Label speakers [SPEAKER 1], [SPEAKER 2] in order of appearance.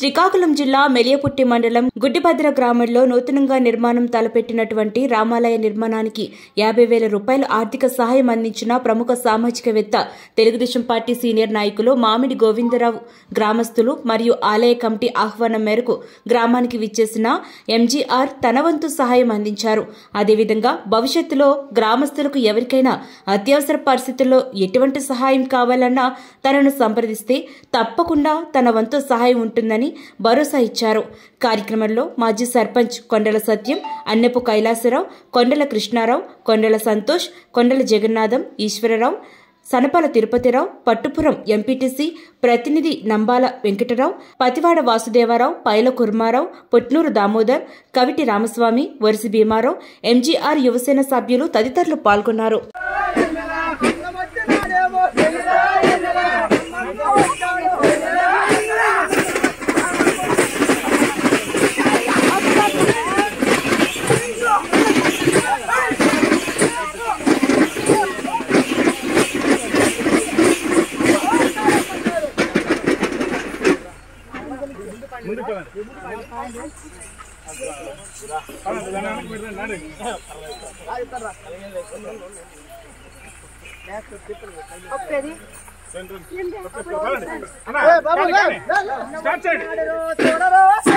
[SPEAKER 1] శ్రీకాకుళం జిల్లా మెలియపుట్టి మండలం గుడ్డిభద్ర గ్రామంలో నూతనంగా నిర్మాణం తలపెట్టినటువంటి రామాలయ నిర్మాణానికి యాభై వేల రూపాయల ఆర్థిక సహాయం అందించిన ప్రముఖ సామాజికవేత్త తెలుగుదేశం పార్టీ సీనియర్ నాయకులు మామిడి గోవిందరావు గ్రామస్తులు మరియు ఆలయ కమిటీ ఆహ్వానం మేరకు గ్రామానికి విచ్చేసిన ఎంజీఆర్ తన వంతు సహాయం అందించారు అదేవిధంగా భవిష్యత్తులో గ్రామస్తులకు ఎవరికైనా అత్యవసర పరిస్థితుల్లో ఎటువంటి సహాయం కావాలన్నా తనను సంప్రదిస్తే తప్పకుండా తన వంతు సహాయం ఉంటుందని భరోసా ఇచ్చారు కార్యక్రమంలో మాజీ సర్పంచ్ కొండల సత్యం అన్నెపు కైలాసరావు కొండల కృష్ణారావు కొండల సంతోష్ కొండల జగన్నాథం ఈశ్వరరావు సనపాల తిరుపతిరావు పట్టుపురం ఎంపీటీసీ ప్రతినిధి నంబాల వెంకటరావు పతివాడ వాసుదేవరావు పైల కుర్మారావు పుట్నూరు దామోదర్ కవిటి రామస్వామి వరిసి భీమారావు ఎంజీఆర్ యువసేన సభ్యులు తదితరులు పాల్గొన్నారు
[SPEAKER 2] స్టార్ట్ చేయండి